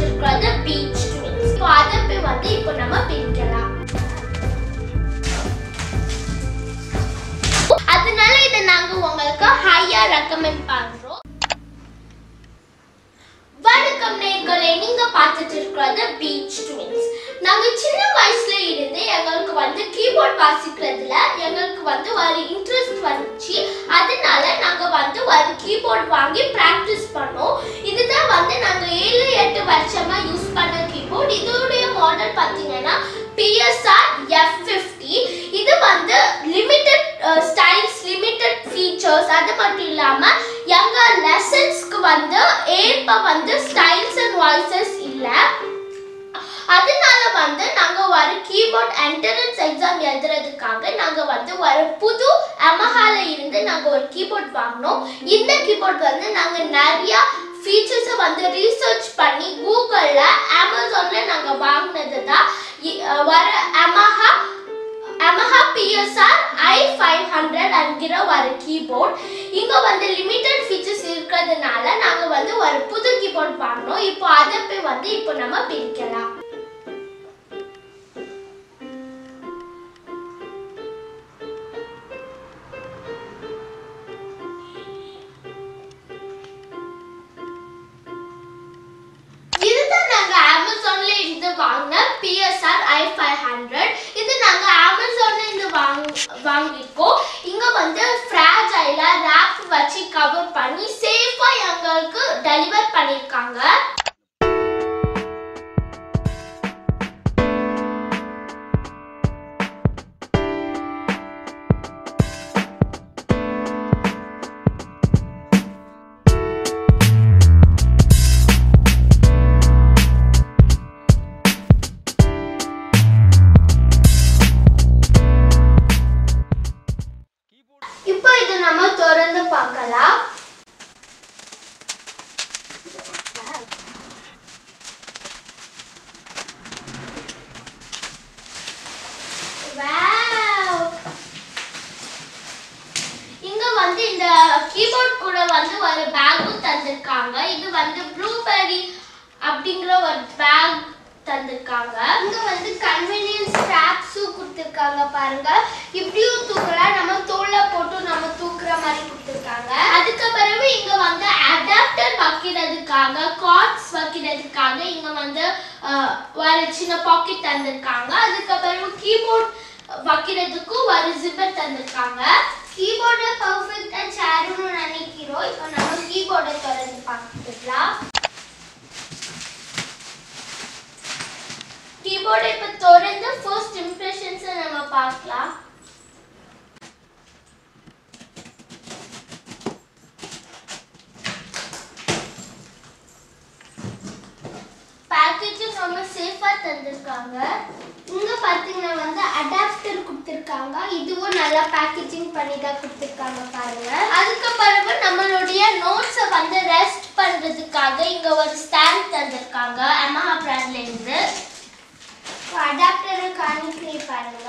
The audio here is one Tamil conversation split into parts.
இருக்கிறது பீச் ட்வின்ஸ் இப்போ அதை போய் வந்து இப்போ நம்ம பிரிக்கலாம் அதனால இதை நாங்க உங்களுக்கு ஹையா ரெக்கமெண்ட் பண்றோம் வணக்கம் நேர்களே நீங்க பார்த்துட்டு இருக்கிறது பீச் ட்வின்ஸ் நாங்க சின்ன வயசுல இருந்து எங்களுக்கு வந்து கீபோர்ட் வாசிக்கிறதுல எங்களுக்கு வந்து ஒரு இன்ட்ரெஸ்ட் வந்துச்சு அதனால நாங்க வந்து ஒரு கீபோர்ட் வாங்கி பிராக்டிஸ் பண்ணோம் இதுதான் வந்து நாங்க ஏழு எட்டு வருஷமா யூஸ் பண்ண கீபோர்ட் இதோடைய மாடல் பாத்தீங்கன்னா பிஎஸ்ஆர் எஃப் ஃபிஃப்டி இது வந்து லிமிட்டட் ஸ்டைல்ஸ் லிமிட்டட் ஃபீச்சர்ஸ் அது மட்டும் இல்லாம எங்க லெசன்ஸ்க்கு வந்து ஏற்ப வந்து ஸ்டைல்ஸ் அண்ட் வாய்ஸஸ் இல்ல அதனால வந்து நாங்க ஒரு கீபோர்ட் என்ட்ரன்ஸ் எக்ஸாம் எழுதுறதுக்காக நாங்க வந்து ஒரு புது அமஹால இருந்து நாங்க ஒரு கீபோர்ட் வாங்கினோம் இந்த கீபோர்ட் வந்து நாங்க நிறைய ஃபீச்சர்ஸை வந்து ரீசர்ச் பண்ணி கூகுள்ல அமேசான்ல நாங்க வாங்கினது தான் இ- அஹ் வர Yamaha Yamaha PSR I five hundred என்கிற ஒரு கீபோர்ட் இங்க வந்து லிமிட்டட் ஃபீச்சர்ஸ் இருக்கிறதுனால நாங்க வந்து ஒரு புது கீபோர்ட் வாங்கினோம் இப்போ அதை போய் வந்து இப்போ நம்ம பிரிக்கலாம் இதுதான் நாங்க அமேசான்ல இருந்து வாங்கின பிஎஸ்ஆர் ஐ ஃபைவ் ஹண்ட்ரட் இது நாங்க அமேசான்ல இருந்து வாங் வாங்கியிருக்கோம் இங்க வந்து ஃப்ராஜைல ரேப் வச்சு கவர் பண்ணி சேஃபா எங்களுக்கு டெலிவர் பண்ணிருக்காங்க இப்போ இது நம்ம திறந்து பார்க்கலாம் Wow! இங்க வந்து இந்த கீபோர்ட் கூட வந்து ஒரு பேக்கும் தந்திருக்காங்க இது வந்து ப்ளூபெர்ரி அப்படிங்கிற ஒரு பேக் தந்திருக்காங்க இங்க வந்து கன்வீனியன்ஸ் ஸ்ட்ராப்ஸும் கொடுத்துருக்காங்க பாருங்க இப்படியும் தூக்கலாம் நம்ம தோல்ல போட்டு நம்ம தூக்குற மாதிரி கொடுத்துருக்காங்க அதுக்கு பிறகு இங்க வந்து அடாப்டர் வைக்கிறதுக்காக கார்ட்ஸ் வைக்கிறதுக்காக இங்க வந்து அஹ், ஒரு சின்ன பாக்கெட் தந்திருக்காங்க அதுக்கு பிறகு கீபோர்ட் வைக்கிறதுக்கும் ஒரு ஜிப்பர் தந்திருக்காங்க கீபோர்டை பர்ஃபெக்டா சேரும்னு நினைக்கிறோம் இப்போ நம்ம கீபோர்டை திறந்து பார்த்துக்கலாம் கீபோர்டை இப்போ திறந்து ஃபர்ஸ்ட் இம்ப்ரெஷன்ஸை நம்ம பார்க்கலாம் பேக்கேஜும் ரொம்ப சேஃபா தந்திருக்காங்க இங்க பாத்தீங்கன்னா வந்து அடாப்டர் கொடுத்திருக்காங்க இதுவும் நல்லா பேக்கேஜிங் பண்ணி தான் கொடுத்திருக்காங்க பாருங்க அதுக்கு பிறகு நம்மளுடைய நோட்ஸை வந்து ரெஸ்ட் பண்றதுக்காக இங்க ஒரு ஸ்டாண்ட் தந்திருக்காங்க அமஹா பிராண்ட்ல இருந்து அடாப்டரை காணிக்கிறேன் பாருங்க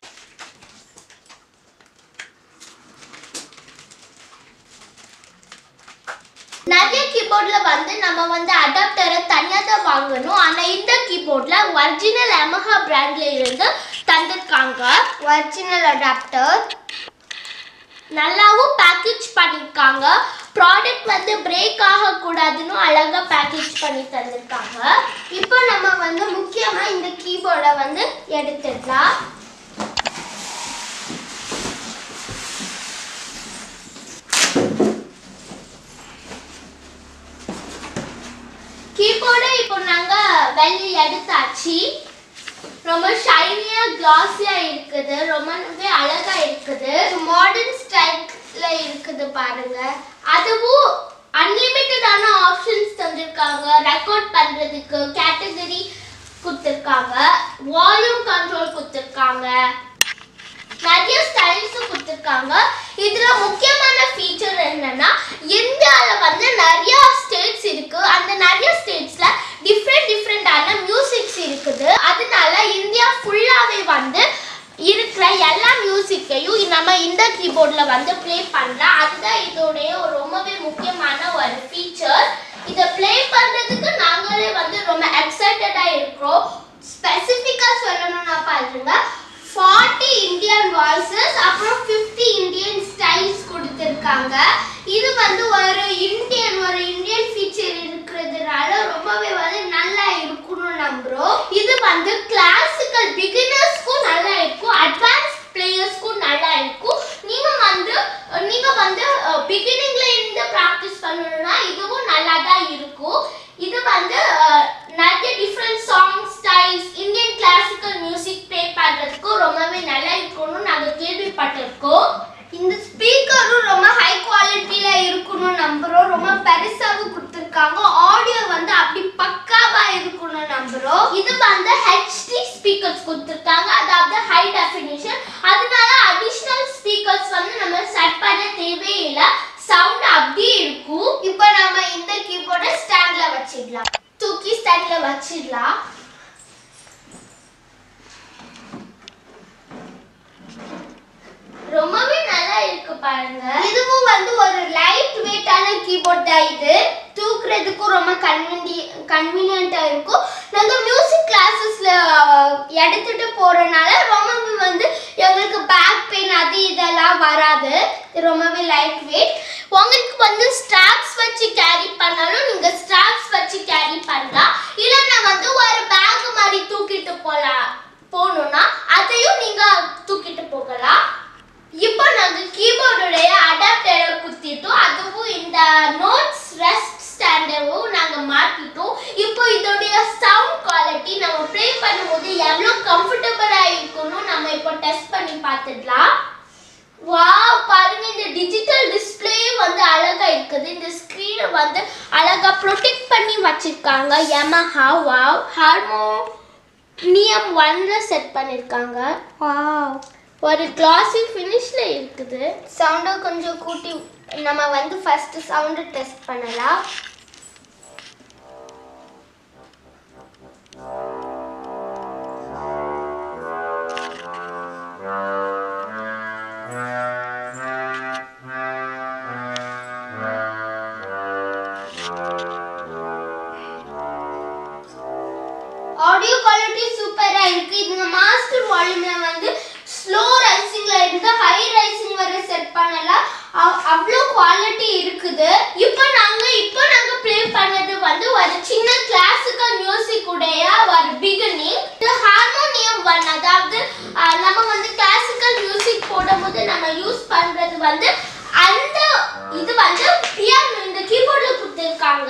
நிறைய கீபோர்ட்ல வந்து நம்ம வந்து அடாப்டரை தனியாக தான் வாங்கணும் ஆனா இந்த கீபோர்ட்ல ஒரிஜினல் Yamaha பிராண்ட்ல இருந்து தந்திருக்காங்க ஒரிஜினல் அடாப்டர் நல்லாவும் பேக்கேஜ் பண்ணிருக்காங்க ப்ராடக்ட் வந்து பிரேக் ஆகக்கூடாதுன்னு அழகா பேக்கேஜ் பண்ணி தந்திருக்காங்க இப்போ நம்ம வந்து முக்கியமா இந்த கீபோர்டை வந்து எடுத்துடலாம் கீபோர்டை இப்போ நாங்க வெளியே எடுத்தாச்சு ரொம்ப ஷைனியா கிளாஸியா இருக்குது ரொம்பவே அழகா இருக்குது மாடர்ன் ஸ்டைல்ல இருக்குது பாருங்க அதுவும் அன்லிமிட்டடான ஆப்ஷன்ஸ் தந்திருக்காங்க ரெக்கார்ட் பண்றதுக்கு கேட்டகரி கொடுத்துருக்காங்க வால்யூம் கண்ட்ரோல் கொடுத்துருக்காங்க நிறைய ஸ்டைல்ஸும் கொடுத்துருக்காங்க இதுல முக்கியமான ஃபீச்சர் என்னன்னா இந்தியால வந்து நிறைய ஸ்டேட்ஸ் இருக்கு அந்த நிறைய ஸ்டேட்ஸ்ல டிஃப்ரெண்ட் டிஃப்ரெண்டான மியூசிக்ஸ் இருக்குது அதனால இந்தியா ஃபுல்லாவே வந்து இருக்கிற எல்லா மியூசிக்கையும் நம்ம இந்த கீபோர்ட்ல வந்து ப்ளே பண்ணலாம் அதுதான் இதோடைய ஒரு ரொம்பவே முக்கியமான ஒரு ஃபீச்சர் இதை ப்ளே பண்றதுக்கு நாங்களே வந்து ரொம்ப பண்ணியிருக்கிறோம் ஸ்பெசிஃபிக்காக சொல்லணும்னா பாருங்க ஃபார்ட்டி இந்தியன் வாய்ஸஸ் அப்புறம் ஃபிஃப்டி இந்தியன் ஸ்டைல்ஸ் கொடுத்துருக்காங்க இது வந்து ஒரு இந்தியன் ஒரு இந்தியன் ஃபீச்சர் இருக்கிறதுனால ரொம்பவே வந்து நல்லா இருக்கும்னு நம்புறோம் இது வந்து கிளாசிக்கல் பிகினர்ஸ்க்கும் நல்லா இருக்கும் அட்வான்ஸ் பிளேயர்ஸ்க்கும் நல்லா இருக்கும் நீங்க வந்து நீங்க வந்து பிகினிங்ல இருந்து ப்ராக்டிஸ் பண்ணணும்னா இதுவும் நல்லா தான் இருக்கும் இது வந்து அஹ், நிறைய different song styles Indian classical music play பண்றதுக்கு ரொம்பவே நல்லா இருக்கும்னு நாங்க கேள்விப்பட்டிருக்கோம் இந்த ஸ்பீக்கரும் ரொம்ப ஹை குவாலிட்டியில இருக்கும்னு நம்புறோம் ரொம்ப பெருசாவும் கொடுத்துருக்காங்க ஆடியோ வந்து அப்படி பக்காவா இருக்கும்னு நம்புறோம் இது வந்து ஹெச்டி ஸ்பீக்கர்ஸ் கொடுத்துருக்காங்க அதாவது ஹை டெஃபினிஷன் அதனால அடிஷ்னல் ஸ்பீக்கர்ஸ் வந்து நம்ம செட் பண்ண தேவையில்லை சவுண்ட் அப்படியே இருக்கும் இப்போ நம்ம இந்த கீபோர்டை ஸ்டாண்ட்ல வச்சிடலாம் தூக்கி ஸ்டாண்ட்ல வச்சிடலாம் ரொம்பவே நல்லா இருக்கு பாருங்க இதுவும் வந்து ஒரு லைட் வெயிட்டான கீபோர்ட் தான் இது தூக்குறதுக்கும் ரொம்ப கன்வீனி கன்வீனியண்டா இருக்கும் நாங்க மியூசிக் கிளாஸஸ்ல எடுத்துட்டு போறனால ரொம்பவே வந்து எங்களுக்கு பேக் பெயின் அது இதெல்லாம் வராது இது ரொம்பவே லைட் வெயிட் உங்களுக்கு வந்து ஸ்ட்ராப்ஸ் வச்சு கேரி பண்ணாலும் நீங்க ஸ்ட்ராப்ஸ் வச்சு கேரி பண்ணலாம் இல்லைன்னா வந்து ஒரு பேக் மாதிரி தூக்கிட்டு போலாம் போகணும்னா அதையும் நீங்க தூக்கிட்டு போகலாம் இப்போ நாங்க கீபோர்டுடைய அடாப்டரை குத்திட்டோம் அதுவும் இந்த நோட்ஸ் ரெஸ்ட் ஸ்டாண்டவும் நாங்க மாட்டிட்டோம் இப்போ இதோடைய சவுண்ட் குவாலிட்டி நம்ம ப்ளே பண்ணும்போது எவ்வளோ கம்ஃபர்டபுளா இருக்கும்னு நம்ம இப்போ டெஸ்ட் பண்ணி பார்த்துடலாம் வாவ் பாருங்க இந்த டிஜிட்டல் டிஸ்ப்ளே வந்து அழகா இருக்குது இந்த ஸ்க்ரீனை வந்து அழகா ப்ரொடெக்ட் பண்ணி வச்சிருக்காங்க Yamaha வாவ் ஹார்மோனியம் ஒன்ல செட் பண்ணிருக்காங்க வாவ் ஒரு கிளாசி ஃபினிஷ்ல இருக்குது சவுண்டை கொஞ்சம் கூட்டி நம்ம வந்து ஃபர்ஸ்ட் சவுண்டு டெஸ்ட் பண்ணலாம் ஆடியோ குவாலிட்டி சூப்பரா இருக்கு இந்த மாஸ்டர் வால்யூம்ல வந்து ஸ்லோ ரைசிங்ல இருந்து ஹை ரைசிங் வரை செட் பண்ணலாம் அவ்- அவ்வளோ குவாலிட்டி இருக்குது இப்போ நாங்க இப்போ நாங்க ப்ளே பண்ணது வந்து ஒரு சின்ன கிளாசிக்கல் மியூசிக் உடைய ஒரு பிகினிங் இது ஹார்மோனியம் ஒன் அதாவது அஹ், நம்ம வந்து கிளாசிக்கல் மியூசிக் போடும்போது நம்ம யூஸ் பண்றது வந்து அந்த இது வந்து பியானோ இந்த கீபோர்ட்ல கொடுத்துருக்காங்க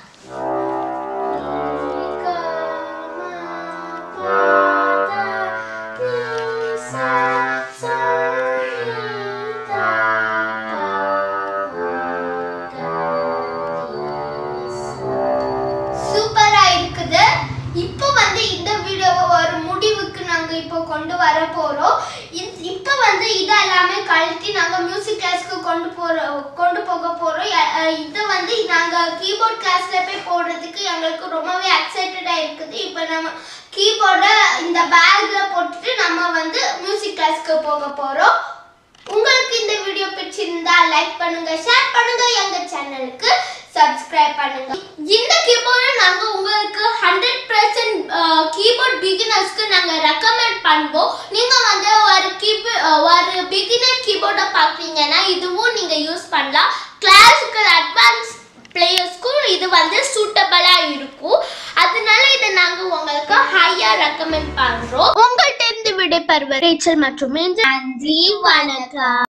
சூப்பரா இருக்குது இப்போ வந்து இந்த வீடியோவை ஒரு முடிவுக்கு நாங்க இப்போ கொண்டு வர போறோம் இ- இப்போ வந்து இது எல்லாமே கழட்டி நாங்க மியூசிக் கிளாஸ்க்கு கொண்டு போற கொண்டு போக போறோம் எ- அஹ் இது வந்து நாங்க கீபோர்ட் கிளாஸ்ல போய் போடுறதுக்கு எங்களுக்கு ரொம்பவே எக்ஸைட்டடா இருக்குது இப்போ நம்ம கீபோர்டை இந்த பேக்ல போட்டுட்டு நம்ம வந்து மியூசிக் கிளாஸ்க்கு போக போறோம் உங்களுக்கு இந்த வீடியோ பிடிச்சிருந்தா லைக் பண்ணுங்க ஷேர் பண்ணுங்க எங்க சேனலுக்கு சப்ஸ்கிரைப் பண்ணுங்க இந்த கீபோர்டை நாங்க உங்களுக்கு ஹண்ட்ரட் பர்சன்ட் கீபோர்ட் பிகினர்ஸ்க்கு நாங்க ரெக்கமெண்ட் பண்ணுவோம் நீங்க வந்து ஒரு கீபோர்ட் ஒரு பிகினர் கீபோர்டை பார்க்குறீங்கன்னா இதுவும் நீங்க யூஸ் பண்ணலாம் கிளாசிக்கல் அட்வான்ஸ் பிளேயர்ஸ்க்கும் இது வந்து சூட்டபிளாக இருக்கும் அதனால இதை நாங்கள் உங்களுக்கு ஹையாக ரெக்கமெண்ட் பண்ணுறோம் உங்கள்கிட்ட இருந்து விடைபெறுவர் ரேச்சல் மற்றும் நன்றி வணக்கம்